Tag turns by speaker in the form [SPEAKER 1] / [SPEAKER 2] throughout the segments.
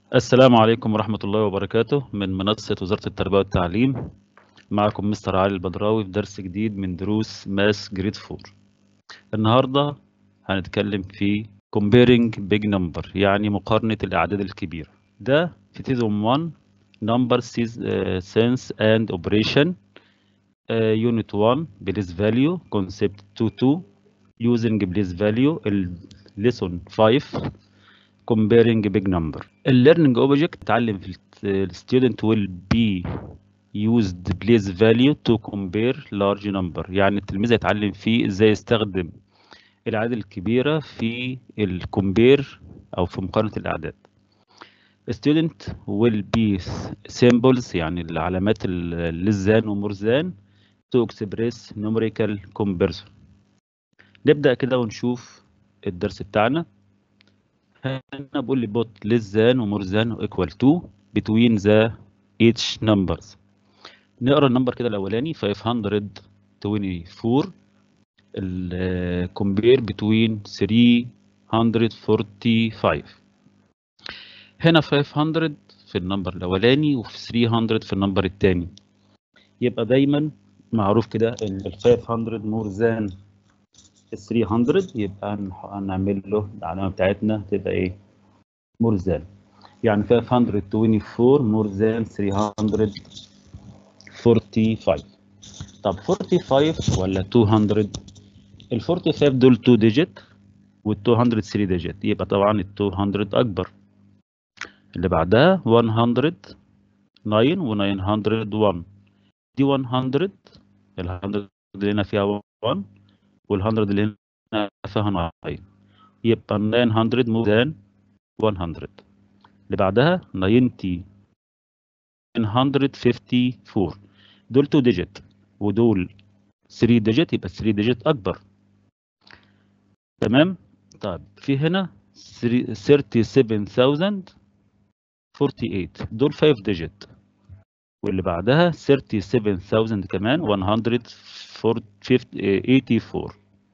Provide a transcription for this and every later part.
[SPEAKER 1] السلام عليكم ورحمة الله وبركاته من منصة وزارة التربية والتعليم معكم مستر علي البدراوي في درس جديد من دروس ماس جريد 4 النهاردة هنتكلم في comparing big number يعني مقارنة الأعداد الكبيرة ده في تيزم 1 number sense and operation uh, unit 1 place value concept 2 2 using place value lesson 5 comparing big number الليرنينج اوبجكت اتعلم في الستودنت will be used place value to compare large number يعني التلميذ هيتعلم فيه ازاي يستخدم الاعداد الكبيره في الكومبير او في مقارنه الاعداد student will be symbols يعني العلامات اللزان ومرزان to express numerical comparison نبدا كده ونشوف الدرس بتاعنا هنا بقول لي بوت less than و more than و equal to between the each numbers نقرا النمبر كده الاولاني 524 ال compare between 345 هنا 500 في النمبر الاولاني وفي 300 في النمبر الثاني يبقى دايما معروف كده ان ال 500 more than 300 يبقى هنعمل له العلامه بتاعتنا تبقى ايه مور ذان يعني 524 مور ذان 345 طب 45 ولا 200 ال 45 دول 2 ديجيت وال 200 3 ديجيت يبقى طبعا ال 200 اكبر اللي بعدها 109 و 901 دي 100 ال 100 اللي هنا فيها 1 وال100 اللي هنا فيها 9 يبقى 900 more than 100 اللي بعدها 90 954 دول 2 ديجيت ودول 3 ديجيت يبقى 3 ديجيت اكبر تمام طيب في هنا 37048 دول 5 ديجيت واللي بعدها 37000 كمان 184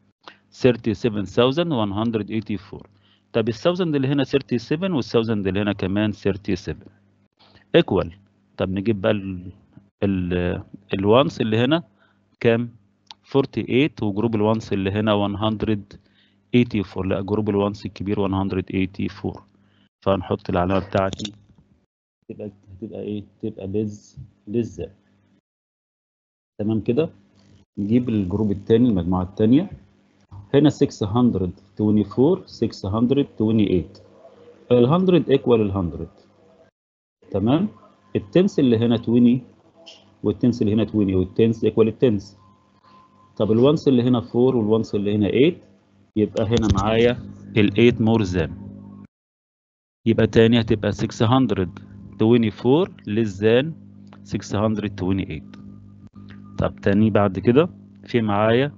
[SPEAKER 1] 37184 طب ال 1000 اللي هنا 37 وال 1000 اللي هنا كمان 37 ايكوال طب نجيب بقى الوانس اللي هنا كام 48 وجروب الوانس اللي هنا 184 لا جروب الوانس الكبير 184 فهنحط العلامه بتاعتي تبقى هتبقى ايه تبقى لز لزة تمام كده نجيب الجروب الثاني المجموعه الثانيه هنا 624 628 ال 100 ايكوال ال 100 تمام التنس اللي هنا 20 والتنس اللي هنا 20 والتنس ايكوال التنس طب الوانس اللي هنا 4 والوانس اللي هنا 8 يبقى هنا معايا ال 8 مور ذان يبقى تاني هتبقى 624 less than 628 طب تاني بعد كده في معايا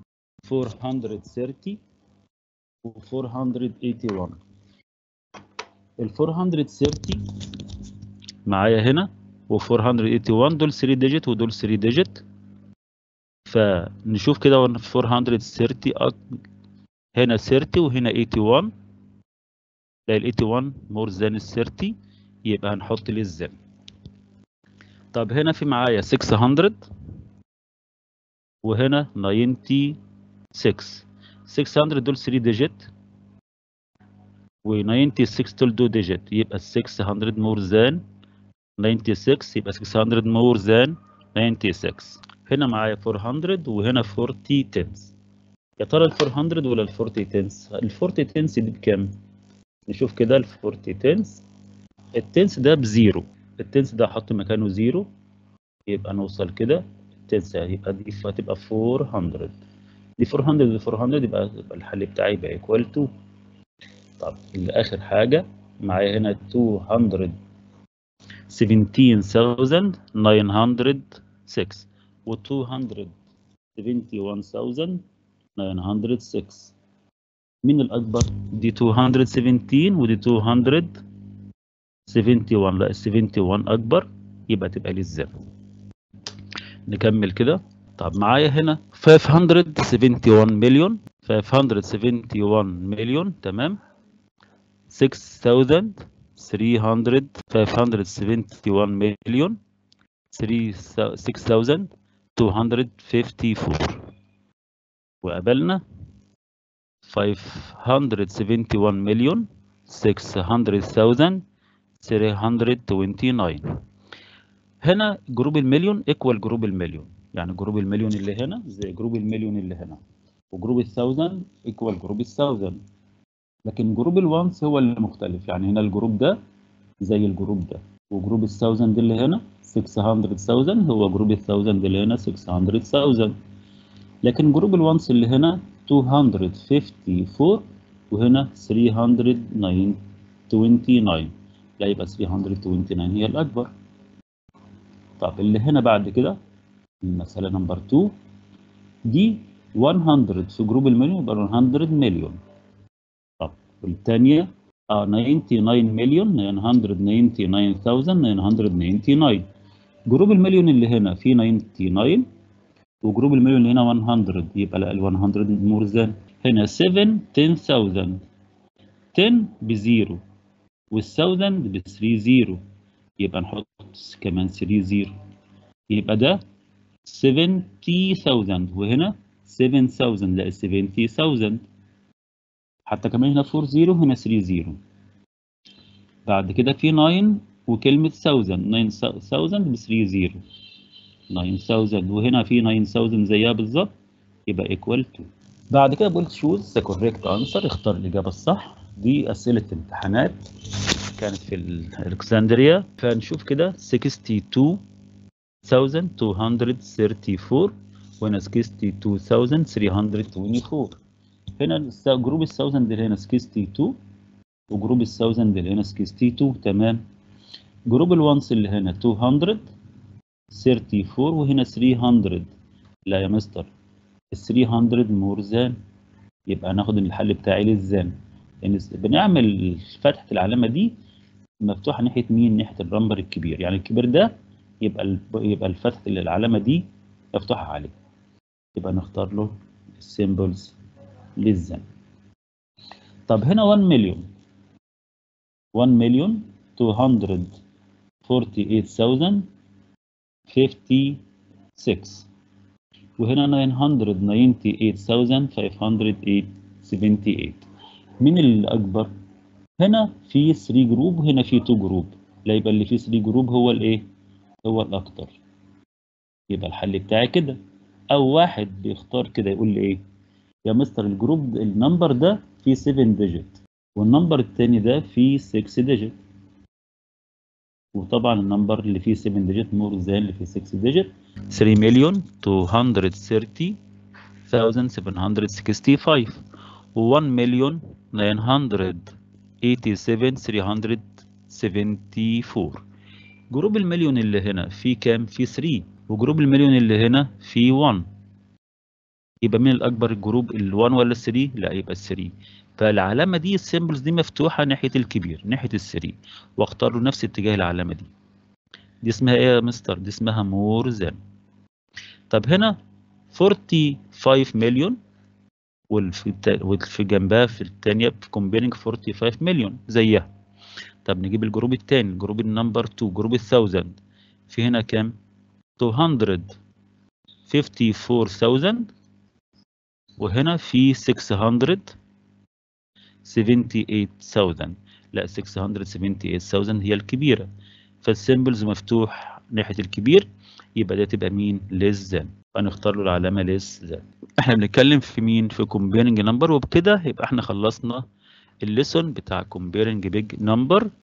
[SPEAKER 1] 430 و 481 ال 430 معايا هنا و 481 دول 3 ديجيت ودول 3 ديجيت فنشوف كده 430 هنا 30 وهنا 81 لا ال 81 مور ذان ال 30 يبقى هنحط ليه الزن طب هنا في معايا 600 وهنا 96 600 دول 3 ديجيت و96 دول 2 ديجيت يبقى 600 مور ذان 96 يبقى 600 مور ذان 96 هنا معايا 400 وهنا 40 تنس يا ترى ال 400 ولا ال 40 تنس ال 40 تنس دي بكام نشوف كده ال 40 تنس التنس ده بزيرو التنس ده احط مكانه زيرو يبقى نوصل كده التنس يبقى دي هتبقى 400 دي 400 دي 400 يبقى الحل بتاعي يبقى ايكوال 2 طب اخر حاجه معايا هنا 200 17906 و 271906 مين الأكبر؟ دي 217 ودي 271 لا ال 71 أكبر يبقى تبقى لي الزر نكمل كده طب معايا هنا 571 مليون 571 مليون تمام 300 571 مليون 6254 وقابلنا 571 مليون 600,000 329 هنا جروب المليون ايكوال جروب المليون يعني جروب المليون اللي هنا زي جروب المليون اللي هنا وجروب الثاوزند ايكوال جروب الثاوزند لكن جروب الوانس هو اللي مختلف يعني هنا الجروب ده زي الجروب ده وجروب الثاوزند اللي هنا 600,000 هو جروب الثاوزند اللي هنا 600,000 لكن جروب الوانس اللي هنا 254 وهنا 329 لا يبقى 329 هي الأكبر طب اللي هنا بعد كده المسألة نمبر 2 دي 100 في جروب المليون يبقى 100 مليون طب والثانية اه 99 مليون 999999 جروب المليون اللي هنا فيه 99 وجروب المليون اللي هنا 100 يبقى لا ال 100 مور ذان هنا 7 10000 10 بزيرو والثاوزند ب 3 زيرو يبقى نحط كمان 3 زيرو يبقى ده 70000 وهنا 7000 لا 70000 حتى كمان هنا 4 زيرو هنا 3 زيرو بعد كده في 9 وكلمة 1000 9000 ب 3 زيرو 9000 وهنا في 9000 زيها بالظبط يبقى ايكوال 2 بعد كده بقول تشوز ذا كوريكت انسر اختار الاجابه الصح دي اسئله امتحانات كانت في الكسندريا فنشوف كده 62234 وهنا 62324 هنا جروب الثاوزند اللي هنا 62 وجروب الثاوزند اللي هنا 62 تمام جروب الوانس اللي هنا 234 وهنا 300 لا يا مستر ال 300 مور ذان يبقى ناخد الحل بتاعي للزان يعني بنعمل فتحة العلامة دي مفتوحة ناحية مين؟ ناحية الرمبر الكبير يعني الكبير ده يبقى يبقى الفتحة العلامة دي مفتوحة عليه يبقى نختار له السيمبلز للزن طب هنا 1 مليون 1 مليون 248,056 وهنا 998,578 مين الأكبر؟ هنا في 3 جروب وهنا في 2 جروب لا يبقى اللي فيه 3 جروب هو الايه؟ هو الأكتر يبقى الحل بتاعي كده أو واحد بيختار كده يقول لي إيه؟ يا مستر الجروب النمبر ده فيه 7 ديجيت والنمبر التاني ده فيه 6 ديجيت وطبعا النمبر اللي فيه 7 ديجيت مور ذان اللي فيه 6 ديجيت 3 مليون 230,765 و 1 مليون 987,374 جروب المليون اللي هنا فيه كام؟ فيه 3 وجروب المليون اللي هنا فيه 1 يبقى مين الأكبر الجروب ال 1 ولا ال 3؟ لا يبقى ال 3 فالعلامة دي السيمبلز دي مفتوحة ناحية الكبير ناحية ال 3 واختار له نفس اتجاه العلامة دي دي اسمها ايه يا مستر؟ دي اسمها مور ذان طب هنا 45 مليون وفي جنبها في الثانية في كومبيرنج 45 مليون زيها طب نجيب الجروب الثاني الجروب النمبر 2 جروب الثاوزند في هنا كام؟ 254,000 وهنا في 678,000 لا 678,000 هي الكبيرة فالسيمبلز مفتوح ناحية الكبير يبقى ده تبقى مين less than فنختار له العلامة less than احنا بنتكلم في مين في comparing number وبكده يبقى احنا خلصنا الليسون بتاع comparing big number